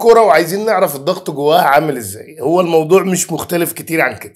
كوره وعايزين نعرف الضغط جواها عامل ازاي هو الموضوع مش مختلف كتير عن كده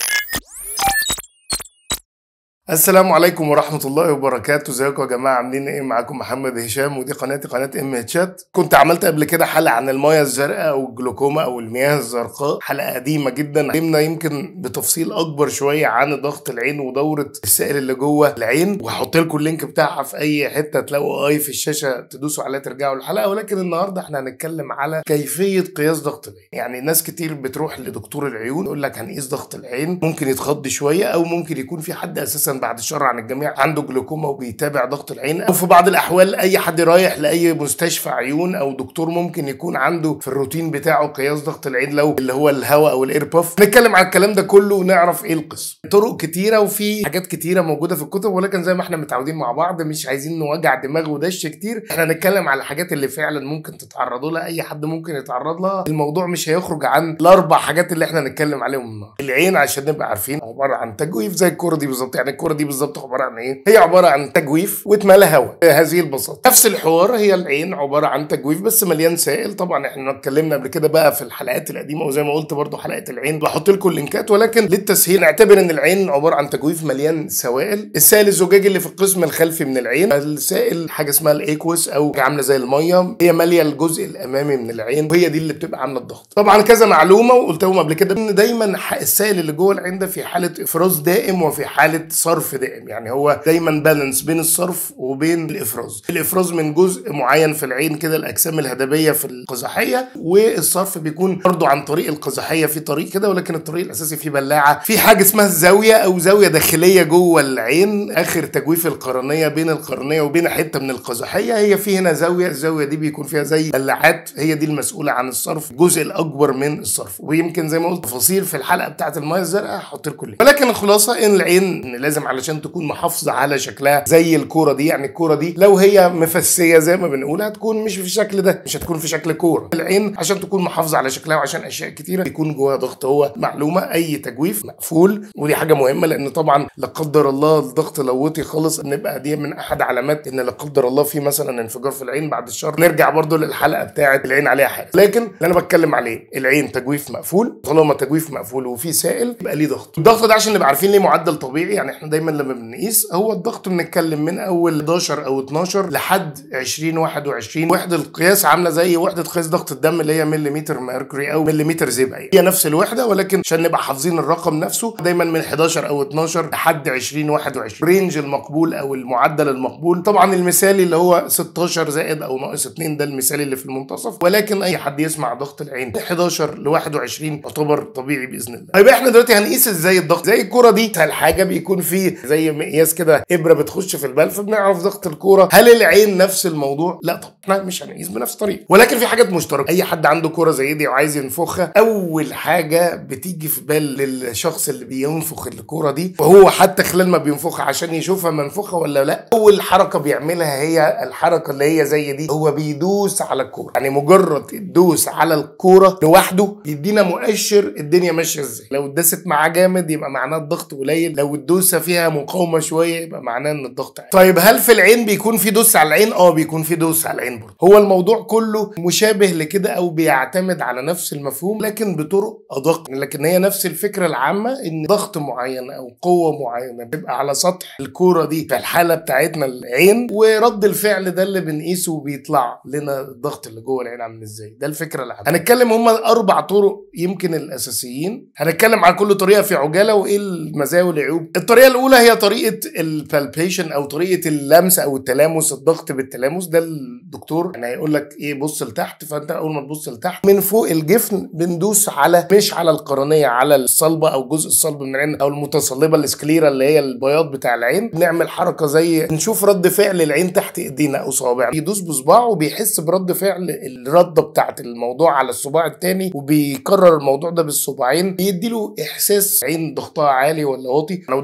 السلام عليكم ورحمة الله وبركاته ازيكم يا جماعة عاملين ايه معاكم محمد هشام ودي قناتي قناة ام هتشات كنت عملت قبل كده حلقة عن المياه الزرقاء او الجلوكوما او المياه الزرقاء حلقة قديمة جدا اتكلمنا يمكن بتفصيل اكبر شوية عن ضغط العين ودورة السائل اللي جوه العين وهحط لكم اللينك بتاعها في اي حتة تلاقوا اي في الشاشة تدوسوا عليها ترجعوا الحلقة ولكن النهاردة احنا هنتكلم على كيفية قياس ضغط العين يعني ناس كتير بتروح لدكتور العيون يقول لك هنقيس ضغط العين ممكن يتخض شوية او ممكن يكون في حد اساسا بعد الشر عن الجميع عنده جلوكوما وبيتابع ضغط العين او في بعض الاحوال اي حد رايح لاي مستشفى عيون او دكتور ممكن يكون عنده في الروتين بتاعه قياس ضغط العين لو اللي هو الهواء او الاير باف نتكلم على الكلام ده كله ونعرف ايه القصه طرق كتيره وفي حاجات كتيره موجوده في الكتب ولكن زي ما احنا متعودين مع بعض مش عايزين نوجع دماغ ودش كتير احنا هنتكلم على الحاجات اللي فعلا ممكن تتعرضوا لها اي حد ممكن يتعرض لها الموضوع مش هيخرج عن الاربع حاجات اللي احنا هنتكلم عليهم النهارده العين عشان نبقى عارفين عباره عن تجويف زي الكوره دي بالظبط يعني الكوره دي بالظبط عباره عن ايه هي عباره عن تجويف واتملى هواء هذه البساطه نفس الحوار هي العين عباره عن تجويف بس مليان سائل طبعا احنا اتكلمنا قبل كده بقى في الحلقات القديمه وزي ما قلت برضو حلقه العين بحط لكم اللينكات ولكن للتسهيل نعتبر ان العين عباره عن تجويف مليان سوائل السائل الزجاجي اللي في القسم الخلفي من العين السائل حاجه اسمها الايكوس او عامله زي الميه هي ماليه الجزء الامامي من العين وهي دي اللي بتبقى عامله الضغط طبعا كذا معلومه وقلتهم قبل كده ان دايما السائل اللي جوه العين ده في حاله افراز دائم وفي حاله صرف دائم يعني هو دايما بالانس بين الصرف وبين الافراز الافراز من جزء معين في العين كده الاجسام الهدبيه في القزحيه والصرف بيكون برضو عن طريق القزحيه في طريق كده ولكن الطريق الاساسي فيه بلاعه في حاجه اسمها الزاويه او زاويه داخليه جوه العين اخر تجويف القرنيه بين القرنيه وبين حته من القزحيه هي في هنا زاويه الزاويه دي بيكون فيها زي بلاعات هي دي المسؤوله عن الصرف الجزء الاكبر من الصرف ويمكن زي ما قلت تفاصيل في الحلقه بتاعه المايه الزرقاء هحط لكم اللينك ولكن الخلاصه ان العين لازم علشان تكون محافظه على شكلها زي الكوره دي يعني الكوره دي لو هي مفسيه زي ما بنقول هتكون مش في الشكل ده مش هتكون في شكل كوره العين عشان تكون محافظه على شكلها وعشان اشياء كتيره يكون جواها ضغط هو معلومه اي تجويف مقفول ودي حاجه مهمه لان طبعا لا قدر الله الضغط لو وطي خالص نبقى دي من احد علامات ان لا قدر الله في مثلا انفجار في العين بعد الشر نرجع برضو للحلقه بتاعه العين عليها حاجه لكن اللي انا بتكلم عليه العين تجويف مقفول طالما تجويف مقفول وفي سائل يبقى ليه ضغط الضغط ده عشان نبقى عارفين ليه معدل طبيعي يعني احنا دايما لما بنقيس هو الضغط بنتكلم من اول 11 او 12 لحد 20 21 وحده القياس عامله زي وحده قياس ضغط الدم اللي هي مليمتر ميركوري او مليمتر زئبقي هي نفس الوحده ولكن عشان نبقى حافظين الرقم نفسه دايما من 11 او 12 لحد 20 21 رينج المقبول او المعدل المقبول طبعا المثالي اللي هو 16 زائد او ناقص 2 ده المثالي اللي في المنتصف ولكن اي حد يسمع ضغط العين 11 ل 21 يعتبر طبيعي باذن الله طيب احنا دلوقتي هنقيس ازاي الضغط زي الكوره دي سهل حاجه بيكون فيه زي مقياس كده ابره بتخش في البلف بنعرف ضغط الكوره هل العين نفس الموضوع لا طب احنا مش هنقيس بنفس الطريقه ولكن في حاجات مشتركه اي حد عنده كوره زي دي وعايز ينفخها اول حاجه بتيجي في بال للشخص اللي بينفخ الكوره دي وهو حتى خلال ما بينفخها عشان يشوفها منفوخه ولا لا اول حركه بيعملها هي الحركه اللي هي زي دي هو بيدوس على الكوره يعني مجرد الدوس على الكوره لوحده يدينا مؤشر الدنيا ماشيه ازاي لو اتدست معاه جامد يبقى معناه الضغط قليل لو الدوسه فيها مقاومه شويه يبقى معناه ان الضغط عالي طيب هل في العين بيكون في دوس على العين اه بيكون في دوس على العين برضه هو الموضوع كله مشابه لكده او بيعتمد على نفس المفهوم لكن بطرق ادق لكن هي نفس الفكره العامه ان ضغط معين او قوه معينه بيبقى على سطح الكوره دي في الحاله بتاعتنا العين ورد الفعل ده اللي بنقيسه وبيطلع لنا الضغط اللي جوه العين عامل ازاي ده الفكره العامه هنتكلم هم اربع طرق يمكن الاساسيين هنتكلم عن كل طريقه في عجاله وايه المزايا والعيوب الطريقه الاولى هي طريقه البالبيشن او طريقه اللمس او التلامس الضغط بالتلامس ده الدكتور يعني هيقول لك ايه بص لتحت فانت اول ما تبص لتحت من فوق الجفن بندوس على مش على القرنيه على الصلبه او جزء الصلب من العين او المتصلبه السكليرا اللي هي البياض بتاع العين بنعمل حركه زي نشوف رد فعل العين تحت ايدينا او صوابعنا بيدوس بصباعه وبيحس برد فعل الرده بتاعت الموضوع على الصباع الثاني وبيكرر الموضوع ده بالصباعين بيدي له احساس عين ضغطها عالي ولا واطي لو ده بيجي مع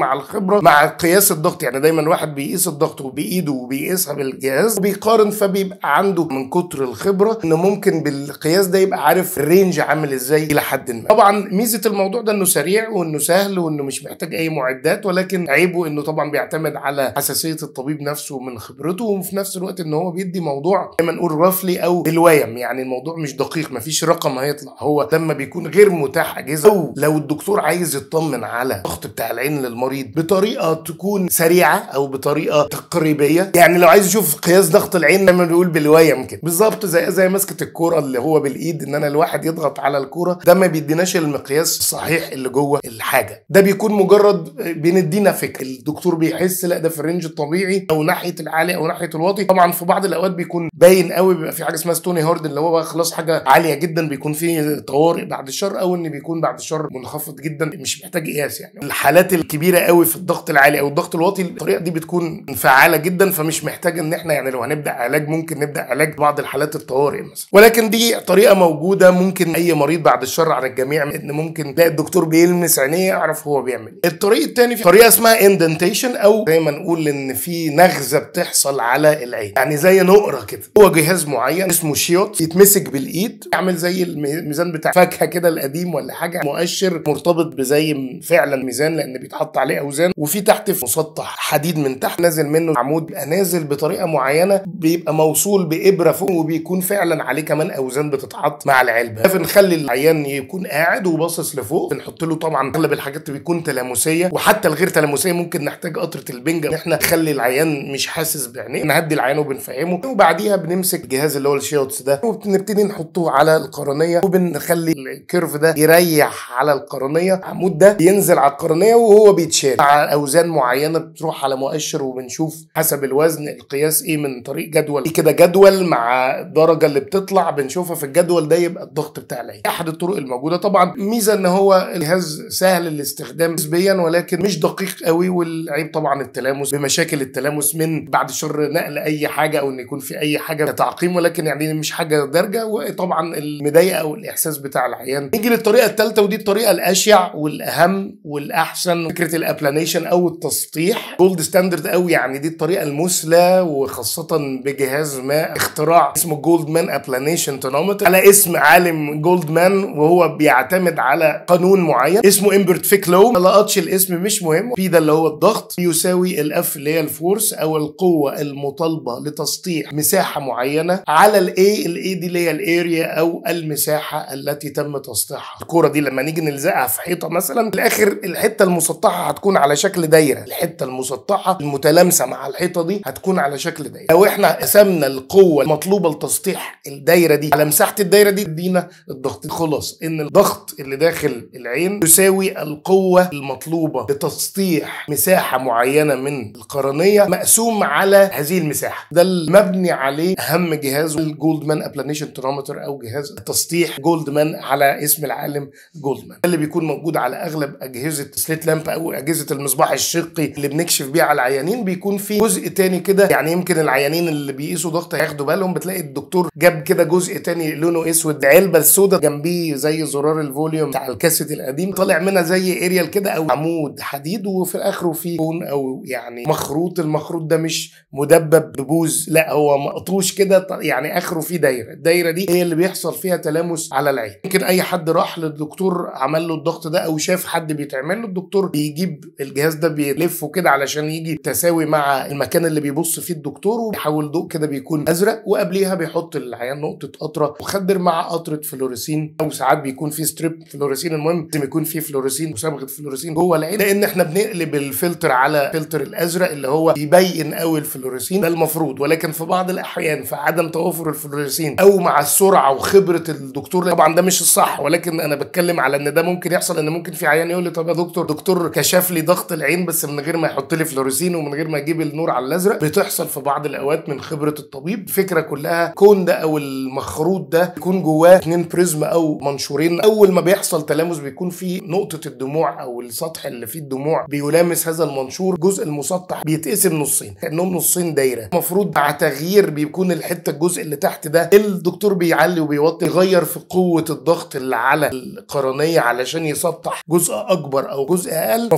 مع الخبره مع قياس الضغط يعني دايما الواحد بيقيس الضغط وبايده وبيقيسها بالجهاز وبيقارن فبيبقى عنده من كتر الخبره انه ممكن بالقياس ده يبقى عارف الرينج عامل ازاي الى حد ما طبعا ميزه الموضوع ده انه سريع وانه سهل وانه مش محتاج اي معدات ولكن عيبه انه طبعا بيعتمد على حساسيه الطبيب نفسه من خبرته وفي نفس الوقت ان هو بيدي موضوع زي ما نقول رفلي او بالويم يعني الموضوع مش دقيق مفيش رقم هيطلع هو لما بيكون غير متاح اجهزه او لو الدكتور عايز يطمن على الضغط بتاع العين للمريض بطريقه تكون سريعه او بطريقه تقريبيه يعني لو عايز يشوف قياس ضغط العين لما بيقول بالويم كده بالظبط زي زي مسكه الكوره اللي هو بالايد ان انا الواحد يضغط على الكوره ده ما بيديناش المقياس الصحيح اللي جوه الحاجه ده بيكون مجرد بندينا فكره الدكتور بيحس لا ده في الرينج الطبيعي او ناحيه العالي او ناحيه الواطي طبعا في بعض الاوقات بيكون باين قوي بيبقى في حاجه اسمها ستوني هارد اللي هو بقى خلاص حاجه عاليه جدا بيكون في طوارئ بعد الشر او ان بيكون بعد الشر منخفض جدا مش محتاج قياس يعني الحالات الكبيره قوي في الضغط العالي او الضغط الواطي الطريقه دي بتكون فعاله جدا فمش محتاج ان احنا يعني لو هنبدا علاج ممكن نبدا علاج بعض الحالات الطوارئ مثلا ولكن دي طريقه موجوده ممكن اي مريض بعد الشر عن الجميع ان ممكن تلاقي الدكتور بيلمس عينيه يعرف هو بيعمل ايه الطريق الثاني في طريقه اسمها اندنتيشن او زي ما نقول ان في نغزه بتحصل على العين يعني زي نقره كده هو جهاز معين اسمه شيوت يتمسك بالايد يعمل زي الميزان بتاع فاكهه كده القديم ولا حاجه مؤشر مرتبط بزي فعلا ميزان لان بيتحط عليه اوزان وفي تحت في مسطح حديد من تحت نازل منه عمود بيبقى نازل بطريقه معينه بيبقى موصول بابره فوق وبيكون فعلا عليه كمان اوزان بتتحط مع العلبه فنخلي العيان يكون قاعد وباصص لفوق بنحط له طبعا اغلب الحاجات بيكون تلامسيه وحتى الغير تلامسيه ممكن نحتاج قطره البنجه ان احنا نخلي العيان مش حاسس بعينيه نهدي العيان وبنفهمه وبعديها بنمسك الجهاز اللي هو الشيوتس ده وبنبتدي نحطه على القرنيه وبنخلي الكيرف ده يريح على القرنيه العمود ده ينزل على القرنيه وهو بيتشال مع اوزان معينه بتروح على مؤشر وبنشوف حسب الوزن القياس ايه من طريق جدول في كده جدول مع الدرجه اللي بتطلع بنشوفها في الجدول ده يبقى الضغط بتاع العين احد الطرق الموجوده طبعا ميزه ان هو الجهاز سهل الاستخدام نسبيا ولكن مش دقيق قوي والعيب طبعا التلامس بمشاكل التلامس من بعد شر نقل اي حاجه او ان يكون في اي حاجه تعقيم ولكن يعني مش حاجه دارجه وطبعا المضايقه او الاحساس بتاع العيان نيجي للطريقه الثالثه ودي الطريقه الاشيع والاهم والاحسن فكره الابلانيشن او التسطيح جولد ستاندرد قوي يعني دي الطريقه المثلى وخاصه بجهاز ما اختراع اسمه جولد مان ابلانيشن تونومتر على اسم عالم جولد مان وهو بيعتمد على قانون معين اسمه امبرت فيك لو ما لقطش الاسم مش مهم في ده اللي هو الضغط يساوي الاف اللي هي الفورس او القوه المطالبه لتسطيح مساحه معينه على الاي الاي دي اللي هي الاريا او المساحه التي تم تسطيحها الكوره دي لما نيجي نلزقها في حيطه مثلا في الاخر الحته المسطحه هتكون على شكل دايره الحته المسطحه المتلامسه مع الحيطه دي هتكون على شكل دايره لو احنا قسمنا القوه المطلوبه لتسطيح الدايره دي على مساحه الدايره دي تدينا الضغط خلاص ان الضغط اللي داخل العين يساوي القوه المطلوبه لتسطيح مساحه معينه من القرنيه مقسوم على هذه المساحه ده المبني عليه اهم جهاز الجولدمان ابلانيشن ترامتر او جهاز تسطيح جولدمان على اسم العالم جولدمان اللي بيكون موجود على اغلب اجهزه سليت لامب او اجهزه المصباح الشقي اللي بنكشف بيه على العيانين بيكون في جزء تاني كده يعني يمكن العيانين اللي بيقيسوا ضغط هياخدوا بالهم بتلاقي الدكتور جاب كده جزء تاني لونه اسود علبه السودا جنبيه زي زرار الفوليوم بتاع الكاسيت القديم طالع منها زي اريال كده او عمود حديد وفي اخره في كون او يعني مخروط المخروط ده مش مدبب ببوز لا هو مقطوش كده يعني اخره فيه دايره الدايره دي هي اللي بيحصل فيها تلامس على العين ممكن اي حد راح للدكتور عمل له الضغط ده او شاف حد بيتعمل له الدكتور بيجيب الجهاز ده بيلفه كده علشان يجي تساوي مع المكان اللي بيبص فيه الدكتور وبيحول ضوء كده بيكون ازرق وقبليها بيحط العيان نقطه قطره مخدر مع قطره فلوريسين او ساعات بيكون في ستريب فلوريسين المهم لازم يكون في فلوريسين وصبغه فلوريسين جوه العين لان احنا بنقلب الفلتر على فلتر الازرق اللي هو بيبين قوي الفلوريسين ده المفروض ولكن في بعض الاحيان في عدم توافر الفلوريسين او مع السرعه وخبره الدكتور طبعا ده مش الصح ولكن انا بتكلم على ان ده ممكن يحصل ان ممكن في عيان يقول لي طب يا دكتور دكتور كشف لي ضغط العين بس من غير ما يحط لي فلوريسين ومن غير ما يجيب النور على الازرق بتحصل في بعض الاوقات من خبره الطبيب الفكره كلها كون ده او المخروط ده يكون جواه اتنين بريزم او منشورين اول ما بيحصل تلامس بيكون في نقطه الدموع او السطح اللي فيه الدموع بيلامس هذا المنشور جزء المسطح بيتقسم نصين كانهم نصين دايره المفروض مع تغيير بيكون الحته الجزء اللي تحت ده الدكتور بيعلي وبيوطي يغير في قوه الضغط اللي على القرنيه علشان يسطح جزء اكبر او جزء اقل المفروض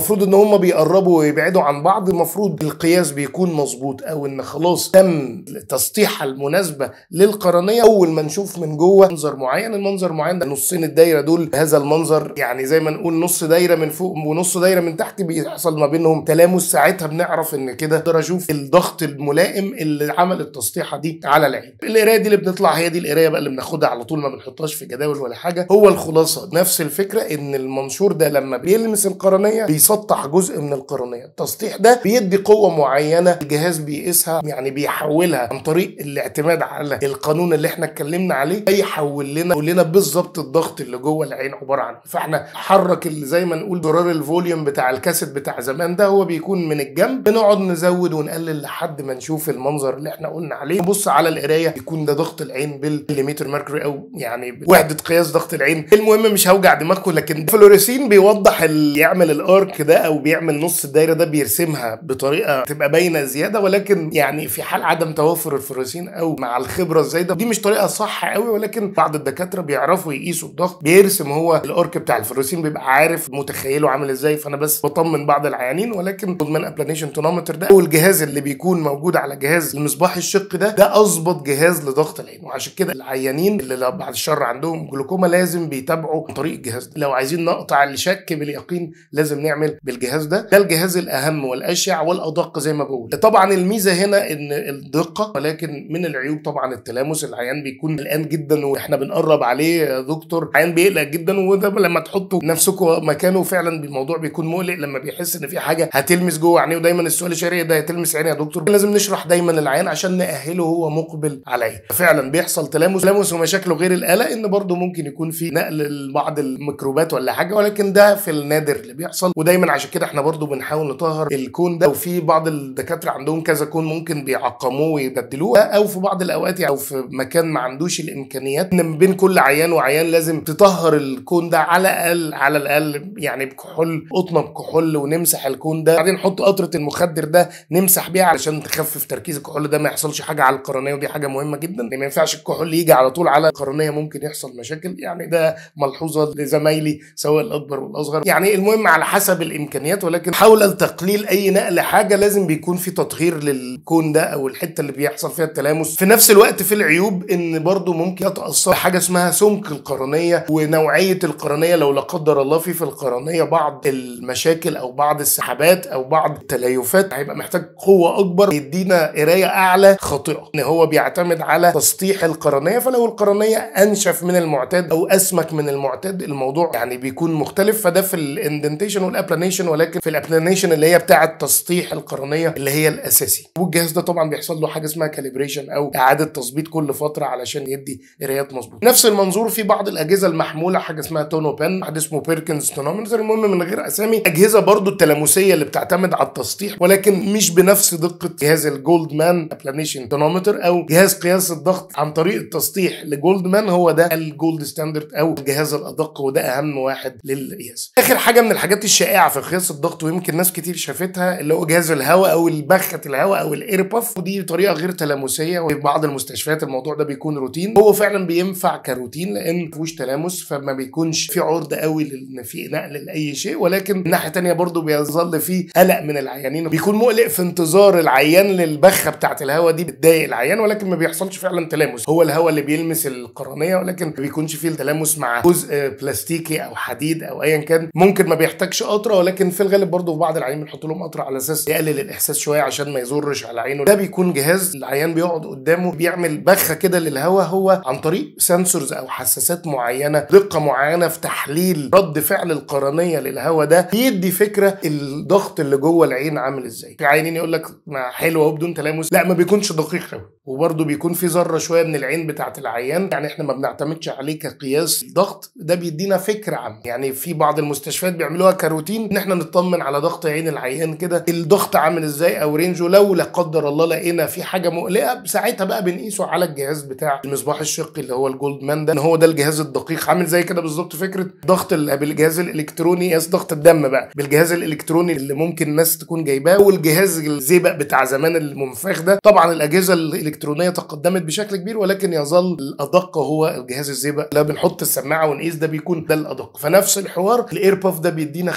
المفروض ان هم بيقربوا ويبعدوا عن بعض المفروض القياس بيكون مظبوط او ان خلاص تم التسطيحه المناسبه للقرنيه اول ما نشوف من جوه منظر معين المنظر معين ده نصين الدايره دول هذا المنظر يعني زي ما نقول نص دايره من فوق ونص دايره من تحت بيحصل ما بينهم تلامس ساعتها بنعرف ان كده اقدر اشوف الضغط الملائم اللي عمل التسطيحه دي على العين القرايه دي اللي بنطلع هي دي القرايه بقى اللي بناخدها على طول ما بنحطهاش في جداول ولا حاجه هو الخلاصه نفس الفكره ان المنشور ده لما بيلمس القرنيه بيسطح جزء من القرنيه التسطيح ده بيدي قوه معينه الجهاز بيقيسها يعني بيحولها عن طريق الاعتماد على القانون اللي احنا اتكلمنا عليه يحول لنا يقول لنا بالظبط الضغط اللي جوه العين عباره عن فاحنا حرك اللي زي ما نقول زرار الفوليوم بتاع الكاسيت بتاع زمان ده هو بيكون من الجنب بنقعد نزود ونقلل لحد ما نشوف المنظر اللي احنا قلنا عليه نبص على القرايه يكون ده ضغط العين بالمليمتر ميركوري او يعني وحده قياس ضغط العين المهم مش هوجع دماغكم لكن فلوريسين بيوضح ال... يعمل الارك ده او بيعمل نص الدايره ده بيرسمها بطريقه تبقى باينه زياده ولكن يعني في حال عدم توفر الفلوريسين او مع الخبره الزايده دي مش طريقه صح قوي ولكن بعض الدكاتره بيعرفوا يقيسوا الضغط بيرسم هو الارك بتاع الفلوريسين بيبقى عارف متخيله عامل ازاي فانا بس بطمن بعض العيانين ولكن من ابلانيشن تونومتر ده هو الجهاز اللي بيكون موجود على جهاز المصباح الشق ده ده اظبط جهاز لضغط العين وعشان كده العيانين اللي لو بعد الشر عندهم جلوكوما لازم بيتابعوا عن طريق الجهاز ده لو عايزين نقطع الشك باليقين لازم نعمل بالجهاز ده ده الجهاز الاهم والاشع والادق زي ما بقول طبعا الميزه هنا ان الدقه ولكن من العيوب طبعا التلامس العيان بيكون قلقان جدا واحنا بنقرب عليه يا دكتور عيان بيقلق جدا وده لما تحطوا نفسكم مكانه فعلا الموضوع بيكون مقلق لما بيحس ان في حاجه هتلمس جوه عينيه ودايما السؤال الشهري ده هتلمس عيني يا دكتور لازم نشرح دايما العيان عشان ناهله هو مقبل عليه فعلا بيحصل تلامس تلامس ومشاكله غير القلق ان برضه ممكن يكون في نقل لبعض الميكروبات ولا حاجه ولكن ده في النادر اللي بيحصل ودايما عشان كده احنا برضه بنحاول نطهر الكون ده وفي بعض الدكاتره عندهم كذا كون ممكن بيعقموه ويبدلوه او في بعض الاوقات او في مكان ما عندوش الامكانيات ان بين كل عيان وعيان لازم تطهر الكون ده على الاقل على الاقل يعني بكحول قطنه بكحول ونمسح الكون ده بعدين نحط قطره المخدر ده نمسح بيها علشان تخفف تركيز الكحول ده ما يحصلش حاجه على القرنيه ودي حاجه مهمه جدا ما ينفعش الكحول يجي على طول على القرنيه ممكن يحصل مشاكل يعني ده ملحوظه لزمايلي سواء الاكبر والاصغر يعني المهم على حسب الامكانيات ولكن حول تقليل اي نقل حاجه لازم بيكون في تطهير للكون ده او الحته اللي بيحصل فيها التلامس في نفس الوقت في العيوب ان برضو ممكن يتاثر حاجه اسمها سمك القرنيه ونوعيه القرنيه لو لا قدر الله في في القرنيه بعض المشاكل او بعض السحابات او بعض التليفات هيبقى محتاج قوه اكبر يدينا قرايه اعلى خاطئه ان هو بيعتمد على تسطيح القرنيه فلو القرنيه انشف من المعتاد او اسمك من المعتاد الموضوع يعني بيكون مختلف فده في الاندنتيشن والابلانيشن ولكن في الابلانيشن اللي هي بتاعه تسطيح القرنيه اللي هي الاساسي والجهاز ده طبعا بيحصل له حاجه اسمها كاليبريشن او اعاده تظبيط كل فتره علشان يدي قرايات مظبوطه نفس المنظور في بعض الاجهزه المحموله حاجه اسمها تونو بن واحد اسمه بيركنز تونومتر المهم من غير اسامي اجهزه برضو التلامسيه اللي بتعتمد على التسطيح ولكن مش بنفس دقه جهاز الجولد مان ابلانيشن تونومتر او جهاز قياس الضغط عن طريق التسطيح لجولد مان هو ده الجولد ستاندرد او الجهاز الادق وده اهم واحد للقياس اخر حاجه من الحاجات الشائعه في قياس الضغط ويمكن ناس كتير شافتها اللي هو جهاز الهواء او البخه الهواء او الاير باف ودي طريقه غير تلامسيه وفي بعض المستشفيات الموضوع ده بيكون روتين هو فعلا بينفع كروتين لان ما فيهوش تلامس فما بيكونش في عرضه قوي لان في نقل لاي شيء ولكن من ناحيه تانية برضه بيظل في قلق من العيانين بيكون مقلق في انتظار العيان للبخه بتاعه الهواء دي بتضايق العيان ولكن ما بيحصلش فعلا تلامس هو الهواء اللي بيلمس القرنيه ولكن ما بيكونش فيه التلامس مع جزء بلاستيكي او حديد او ايا كان ممكن ما بيحتاجش قطره ولكن في الغالب برضه في بعض العيانين بنحط لهم قطره على اساس يقلل الاحساس شويه عشان ما يزرش على عينه ده بيكون جهاز العيان بيقعد قدامه بيعمل بخه كده للهواء هو عن طريق سنسورز او حساسات معينه دقه معينه في تحليل رد فعل القرنيه للهواء ده بيدي فكره الضغط اللي جوه العين عامل ازاي في عيانين يقول لك ما حلو اهو بدون تلامس لا ما بيكونش دقيق قوي وبرده بيكون في ذره شويه من العين بتاعه العيان يعني احنا ما بنعتمدش عليه كقياس ضغط ده بيدينا فكره عن يعني في بعض المستشفيات بيعملوها كروتين ان احنا نطمن على ضغط عين العيان كده الضغط عامل ازاي او رينجه لو لا قدر الله لقينا في حاجه مقلقه ساعتها بقى بنقيسه على الجهاز بتاع المصباح الشقي اللي هو الجولد مان ده ان هو ده الجهاز الدقيق عامل زي كده بالظبط فكره ضغط بالجهاز الالكتروني قياس ضغط الدم بقى بالجهاز الالكتروني اللي ممكن الناس تكون جايباه والجهاز الزئبق بتاع زمان المنفاخ ده طبعا الاجهزه الالكترونيه تقدمت بشكل كبير ولكن يظل الادق هو الجهاز الزئبق لو بنحط السماعه ونقيس ده بيكون ده الادق فنفس الحوار الاير باف ده بيدينا خلفيه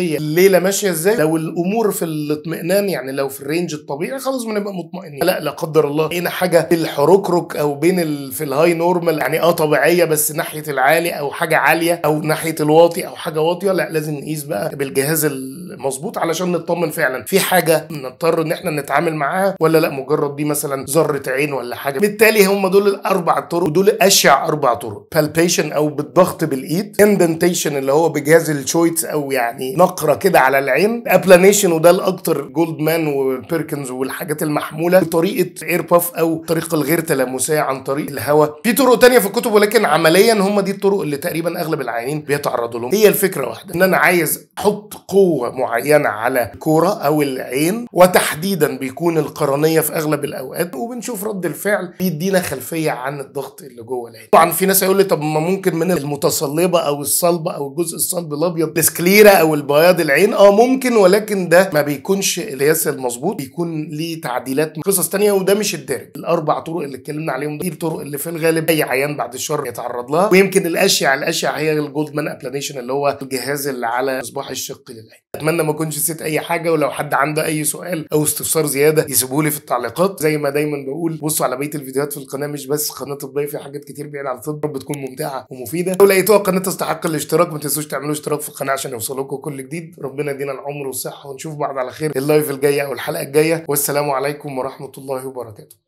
ماشيه الليله ماشيه ازاي لو الامور في الاطمئنان يعني لو في الرينج الطبيعي خلاص بنبقى مطمئنين لا لا قدر الله هنا حاجه الحركرك او بين ال... في الهاي نورمال يعني اه طبيعيه بس ناحيه العالي او حاجه عاليه او ناحيه الواطي او حاجه واطيه لا لازم نقيس بقى بالجهاز المظبوط علشان نطمن فعلا في حاجه نضطر ان احنا نتعامل معاها ولا لا مجرد دي مثلا ذره عين ولا حاجه بالتالي هم دول الاربع طرق ودول اشع اربع طرق بالبيشن او بالضغط بالايد اندنتيشن اللي هو بجهاز الشويتس او يعني نقره كده على العين ابلانيشن وده الاكتر جولد مان وبيركنز والحاجات المحموله بطريقه اير باف او الطريقه الغير تلامسيه عن طريق الهواء في طرق تانية في الكتب ولكن عمليا هم دي الطرق اللي تقريبا اغلب العيانين بيتعرضوا لهم هي الفكره واحده ان انا عايز احط قوه معينه على الكوره او العين وتحديدا بيكون القرنيه في اغلب الاوقات وبنشوف رد الفعل بيدينا خلفيه عن الضغط اللي جوه العين طبعا في ناس هيقول لي طب ما ممكن من المتصلبه او الصلبه او الجزء الصلب الابيض السكليرا او البياض العين اه ممكن ولكن ده ما بيكونش القياس المظبوط بيكون ليه تعديلات قصص تانية وده مش الدارج الاربع طرق اللي اتكلمنا عليهم دي الطرق اللي في الغالب اي عيان بعد الشر يتعرض لها ويمكن الاشيع الاشيع هي الجولدمان ابلانيشن اللي هو الجهاز اللي على مصباح الشق للعين اتمنى ما اكونش نسيت اي حاجه ولو حد عنده اي سؤال او استفسار زياده يسيبوه لي في التعليقات زي ما دايما بقول بصوا على بقيه الفيديوهات في القناه مش بس قناه طبيه في حاجات كتير بعيده عن الطب بتكون ممتعه ومفيده لو لقيتوها قناه تستحق الاشتراك ما تنسوش تعملوا اشتراك في القناه عشان يوصلكم كل جديد ربنا يدينا العمر والصحه ونشوف بعض على خير اللايف الجايه او الحلقه الجايه والسلام عليكم ورحمه الله وبركاته